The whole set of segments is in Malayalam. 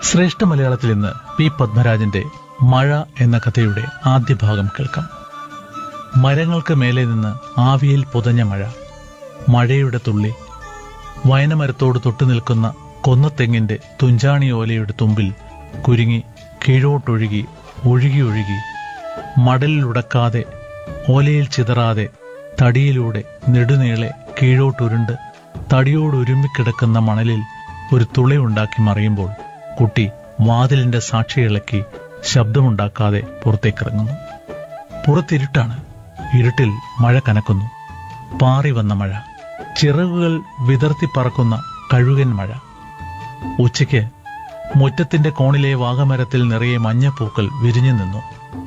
ശ്രേഷ്ഠ മലയാളത്തിൽ ഇന്ന് പി പത്മരാജന്റെ മഴ എന്ന കഥയുടെ ആദ്യ ഭാഗം കേൾക്കാം മരങ്ങൾക്ക് മേലെ നിന്ന് ആവിയിൽ പുതഞ്ഞ മഴ മഴയുടെ തുള്ളി വയനമരത്തോട് തൊട്ടു നിൽക്കുന്ന കൊന്നത്തെങ്ങിന്റെ തുഞ്ചാണി ഓലയുടെ തുമ്പിൽ കുരുങ്ങി കീഴോട്ടൊഴുകി ഒഴുകി ഒഴുകി മടലിലുടക്കാതെ ഓലയിൽ ചിതറാതെ തടിയിലൂടെ നെടുനീളെ കീഴോട്ടുരുണ്ട് തടിയോട് ഉരുമ്മിക്കിടക്കുന്ന മണലിൽ ഒരു തുളയുണ്ടാക്കി മറിയുമ്പോൾ കുട്ടി വാതിലിന്റെ സാക്ഷി ഇളക്കി ശബ്ദമുണ്ടാക്കാതെ പുറത്തേക്കിറങ്ങുന്നു പുറത്തിരുട്ടാണ് ഇരുട്ടിൽ മഴ കനക്കുന്നു പാറി വന്ന മഴ ചിറകുകൾ വിതർത്തി പറക്കുന്ന കഴുകൻ മഴ ഉച്ചയ്ക്ക് മുറ്റത്തിന്റെ കോണിലെ വാഗമരത്തിൽ നിറയെ മഞ്ഞപ്പൂക്കൾ വിരിഞ്ഞു നിന്നു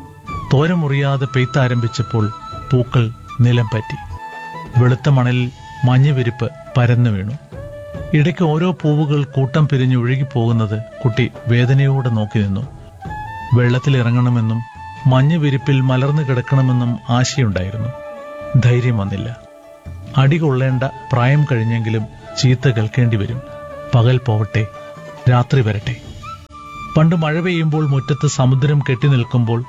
തോരമുറിയാതെ പെയ്ത്താരംഭിച്ചപ്പോൾ പൂക്കൾ നിലം പറ്റി വെളുത്ത മണലിൽ മഞ്ഞ് വിരിപ്പ് പരന്നു വീണു ഇടയ്ക്ക് ഓരോ പൂവുകൾ കൂട്ടം പിരിഞ്ഞ് ഒഴുകിപ്പോകുന്നത് കുട്ടി വേദനയോടെ നോക്കി നിന്നു വെള്ളത്തിൽ ഇറങ്ങണമെന്നും മഞ്ഞ് വിരിപ്പിൽ മലർന്നു കിടക്കണമെന്നും ആശയുണ്ടായിരുന്നു ധൈര്യം വന്നില്ല അടി കൊള്ളേണ്ട പ്രായം കഴിഞ്ഞെങ്കിലും ചീത്ത കേൾക്കേണ്ടി വരും പകൽ പോവട്ടെ രാത്രി വരട്ടെ പണ്ട് മഴ പെയ്യുമ്പോൾ മുറ്റത്ത് സമുദ്രം കെട്ടി നിൽക്കുമ്പോൾ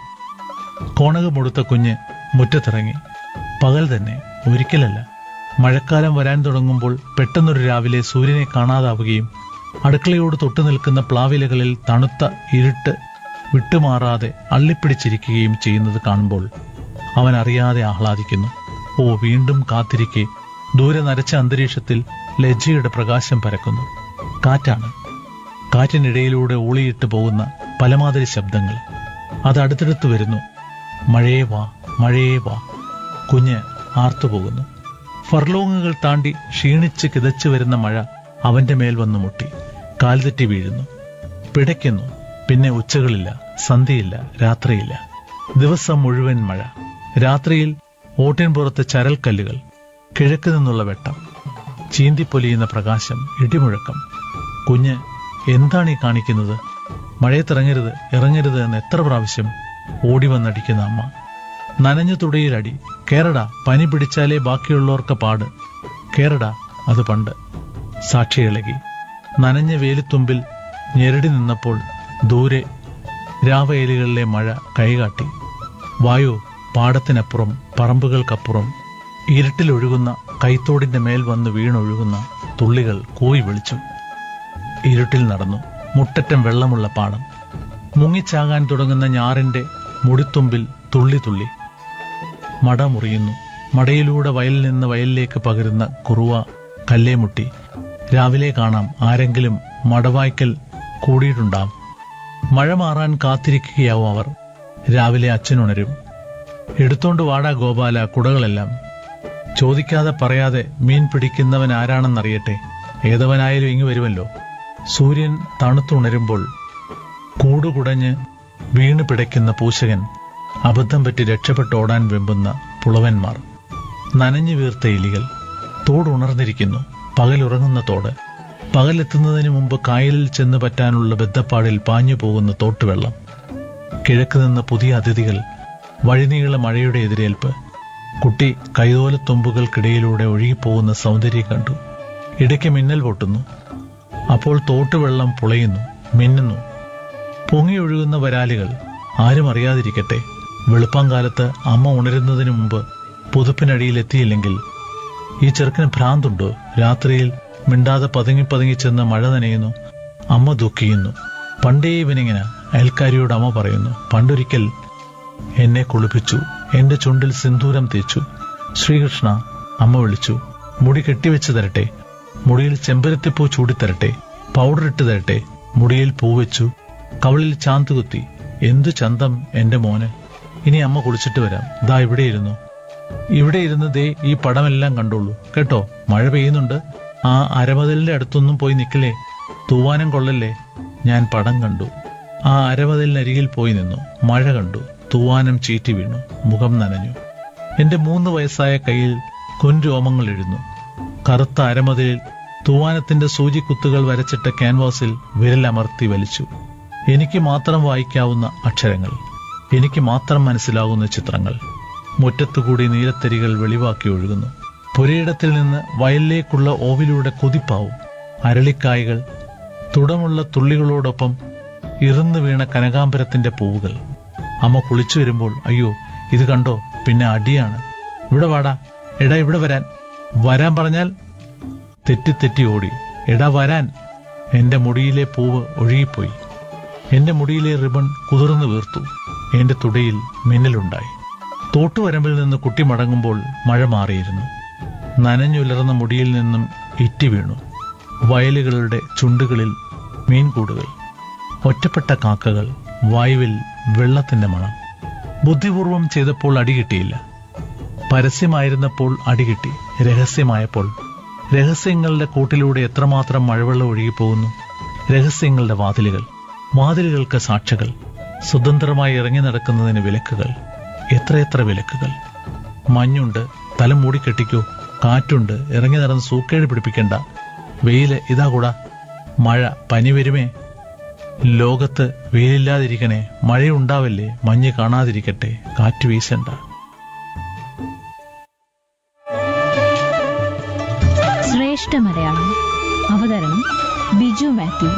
കോണകമുടുത്ത കുഞ്ഞ് മുറ്റത്തിറങ്ങി പകൽ തന്നെ ഒരിക്കലല്ല മഴക്കാലം വരാൻ തുടങ്ങുമ്പോൾ പെട്ടെന്നൊരു രാവിലെ സൂര്യനെ കാണാതാവുകയും അടുക്കളയോട് തൊട്ടു നിൽക്കുന്ന പ്ലാവിലകളിൽ തണുത്ത ഇരുട്ട് വിട്ടുമാറാതെ അള്ളിപ്പിടിച്ചിരിക്കുകയും ചെയ്യുന്നത് കാണുമ്പോൾ അവൻ അറിയാതെ ആഹ്ലാദിക്കുന്നു ഓ വീണ്ടും കാത്തിരിക്കെ ദൂരെ നരച്ച അന്തരീക്ഷത്തിൽ ലജ്ജയുടെ പ്രകാശം പരക്കുന്നു കാറ്റാണ് കാറ്റിനിടയിലൂടെ ഊളിയിട്ട് പോകുന്ന പലമാതിരി ശബ്ദങ്ങൾ അത് അടുത്തടുത്ത് വരുന്നു മഴയേ വാ മഴയേ വാ കുഞ്ഞ് ആർത്തുപോകുന്നു ഫർലോങ്ങുകൾ താണ്ടി ക്ഷീണിച്ച് കിതച്ചു വരുന്ന മഴ അവന്റെ മേൽ വന്ന് മുട്ടി കാൽതെറ്റി വീഴുന്നു പിടയ്ക്കുന്നു പിന്നെ ഉച്ചകളില്ല സന്ധ്യയില്ല രാത്രിയില്ല ദിവസം മുഴുവൻ മഴ രാത്രിയിൽ ഓട്ടിൻപുറത്ത് ചരൽക്കല്ലുകൾ കിഴക്ക് നിന്നുള്ള വെട്ടം ചീന്തിപ്പൊലിയുന്ന പ്രകാശം ഇടിമുഴക്കം കുഞ്ഞ് എന്താണ് ഈ കാണിക്കുന്നത് മഴയത്തിറങ്ങരുത് ഇറങ്ങരുത് എന്ന് എത്ര പ്രാവശ്യം ഓടി വന്നടിക്കുന്ന അമ്മ നനഞ്ഞു തുടയിലടി കേരട പനി പിടിച്ചാലേ ബാക്കിയുള്ളവർക്ക് പാട് കേരട അത് പണ്ട് സാക്ഷി ഇളകി നനഞ്ഞ വേലിത്തുമ്പിൽ ഞെരടി നിന്നപ്പോൾ ദൂരെ രാവയലുകളിലെ മഴ കൈകാട്ടി വായു പാടത്തിനപ്പുറം പറമ്പുകൾക്കപ്പുറം ഇരുട്ടിലൊഴുകുന്ന കൈത്തോടിന്റെ മേൽ വന്ന് വീണൊഴുകുന്ന തുള്ളികൾ കൂയി വിളിച്ചു ഇരുട്ടിൽ നടന്നു മുട്ടറ്റം വെള്ളമുള്ള പാടം മുങ്ങിച്ചാകാൻ തുടങ്ങുന്ന ഞാറിന്റെ മുടിത്തുമ്പിൽ തുള്ളി തുള്ളി മട മുറിയുന്നു മടയിലൂടെ വയലിൽ നിന്ന് വയലിലേക്ക് പകരുന്ന കുറുവ കല്ലേമുട്ടി രാവിലെ കാണാം ആരെങ്കിലും മടവായ്ക്കൽ കൂടിയിട്ടുണ്ടാവും മഴ മാറാൻ കാത്തിരിക്കുകയാവും അവർ രാവിലെ അച്ഛനുണരും എടുത്തോണ്ട് വാടാ ഗോപാല കുടകളെല്ലാം ചോദിക്കാതെ പറയാതെ മീൻ പിടിക്കുന്നവൻ ആരാണെന്നറിയട്ടെ ഏതവനായാലും ഇങ്ങ് വരുമല്ലോ സൂര്യൻ തണുത്തുണരുമ്പോൾ കൂടുകുടഞ്ഞ് വീണ് പിടയ്ക്കുന്ന പൂശകൻ അബദ്ധം പറ്റി രക്ഷപ്പെട്ടോടാൻ വെമ്പുന്ന പുളവന്മാർ നനഞ്ഞു വീർത്ത എലികൾ തോടുണർന്നിരിക്കുന്നു പകലുറങ്ങുന്ന തോട് പകലെത്തുന്നതിന് മുമ്പ് കായലിൽ ചെന്ന് പറ്റാനുള്ള ബദ്ധപ്പാടിൽ പാഞ്ഞു പോകുന്ന തോട്ടുവെള്ളം കിഴക്ക് നിന്ന് പുതിയ അതിഥികൾ വഴിനീള മഴയുടെ എതിരേൽപ്പ് കുട്ടി കൈതോലത്തുമ്പുകൾക്കിടയിലൂടെ ഒഴുകിപ്പോകുന്ന സൗന്ദര്യം കണ്ടു ഇടയ്ക്ക് മിന്നൽ പൊട്ടുന്നു അപ്പോൾ തോട്ടുവെള്ളം പുളയുന്നു മിന്നുന്നു പൊങ്ങിയൊഴുകുന്ന വരാലുകൾ ആരും അറിയാതിരിക്കട്ടെ വെളുപ്പാങ്കാലത്ത് അമ്മ ഉണരുന്നതിന് മുമ്പ് പുതുപ്പിനടിയിൽ എത്തിയില്ലെങ്കിൽ ഈ ചെറുക്കന് ഭ്രാന്തുണ്ടോ രാത്രിയിൽ മിണ്ടാതെ പതുങ്ങി പതുങ്ങി ചെന്ന് മഴ നനയുന്നു അമ്മ ദുഃഖിക്കുന്നു പണ്ടേ ഇവനിങ്ങനെ അയൽക്കാരിയോട് അമ്മ പറയുന്നു പണ്ടൊരിക്കൽ എന്നെ കുളിപ്പിച്ചു എന്റെ ചുണ്ടിൽ സിന്ദൂരം തേച്ചു ശ്രീകൃഷ്ണ അമ്മ വിളിച്ചു മുടി കെട്ടിവെച്ച് തരട്ടെ മുടിയിൽ ചെമ്പരത്തിപ്പൂ ചൂടിത്തരട്ടെ പൗഡർ ഇട്ട് തരട്ടെ മുടിയിൽ പൂവെച്ചു കവളിൽ ചാന്ത് കുത്തി എന്തു ചന്തം എന്റെ മോന് ഇനി അമ്മ കുളിച്ചിട്ട് വരാം ദാ ഇവിടെ ഇരുന്നു ഇവിടെ ഇരുന്ന് ദേ ഈ പടമെല്ലാം കണ്ടോളൂ കേട്ടോ മഴ പെയ്യുന്നുണ്ട് ആ അരമതിലിന്റെ അടുത്തൊന്നും പോയി നിൽക്കില്ലേ തൂവാനം കൊള്ളല്ലേ ഞാൻ പടം കണ്ടു ആ അരമതിലിനരികിൽ പോയി നിന്നു മഴ കണ്ടു തൂവാനം ചീറ്റി വീണു മുഖം നനഞ്ഞു എന്റെ മൂന്ന് വയസ്സായ കയ്യിൽ കുൻരോമങ്ങൾ എഴുന്നു കറുത്ത അരമതിലിൽ തൂവാനത്തിന്റെ സൂചിക്കുത്തുകൾ വരച്ചിട്ട ക്യാൻവാസിൽ വിരലമർത്തി വലിച്ചു എനിക്ക് മാത്രം വായിക്കാവുന്ന അക്ഷരങ്ങൾ എനിക്ക് മാത്രം മനസ്സിലാകുന്ന ചിത്രങ്ങൾ മുറ്റത്തുകൂടി നീലത്തരികൾ വെളിവാക്കി ഒഴുകുന്നു പുരയിടത്തിൽ നിന്ന് വയലിലേക്കുള്ള ഓവിലൂടെ കുതിപ്പാവും അരളിക്കായ്കൾ തുടമുള്ള തുള്ളികളോടൊപ്പം ഇറുന്നു വീണ കനകാംബരത്തിന്റെ പൂവുകൾ അമ്മ കുളിച്ചു വരുമ്പോൾ അയ്യോ ഇത് കണ്ടോ പിന്നെ അടിയാണ് ഇവിടെ വാടാ എടാ ഇവിടെ വരാൻ വരാൻ പറഞ്ഞാൽ തെറ്റി തെറ്റി ഓടി എടാ വരാൻ എന്റെ മുടിയിലെ പൂവ് ഒഴുകിപ്പോയി എന്റെ മുടിയിലെ റിബൺ കുതിർന്നു വീർത്തു എന്റെ തുടയിൽ മിന്നലുണ്ടായി തോട്ടുവരമ്പിൽ നിന്ന് കുട്ടി മടങ്ങുമ്പോൾ മഴ മാറിയിരുന്നു നനഞ്ഞുലർന്ന മുടിയിൽ നിന്നും ഇറ്റി വീണു വയലുകളുടെ ചുണ്ടുകളിൽ മീൻകൂടുകൾ ഒറ്റപ്പെട്ട കാക്കകൾ വായുവിൽ വെള്ളത്തിന്റെ മണം ബുദ്ധിപൂർവം ചെയ്തപ്പോൾ അടികിട്ടിയില്ല പരസ്യമായിരുന്നപ്പോൾ അടികിട്ടി രഹസ്യമായപ്പോൾ രഹസ്യങ്ങളുടെ കൂട്ടിലൂടെ എത്രമാത്രം മഴവെള്ളം ഒഴുകിപ്പോകുന്നു രഹസ്യങ്ങളുടെ വാതിലുകൾ വാതിലുകൾക്ക് സാക്ഷകൾ സ്വതന്ത്രമായി ഇറങ്ങി നടക്കുന്നതിന് വിലക്കുകൾ എത്രയെത്ര വിലക്കുകൾ മഞ്ഞുണ്ട് തല മൂടിക്കെട്ടിക്കോ കാറ്റുണ്ട് ഇറങ്ങി നടന്ന് സൂക്കേട് പിടിപ്പിക്കണ്ട വെയില് ഇതാ കൂടാ മഴ പനി വരുമേ ലോകത്ത് വെയിലില്ലാതിരിക്കണേ മഴയുണ്ടാവല്ലേ മഞ്ഞ് കാണാതിരിക്കട്ടെ കാറ്റ് വീശണ്ട ശ്രേഷ്ഠ മലയാളം അവതരണം ബിജു മാത്യു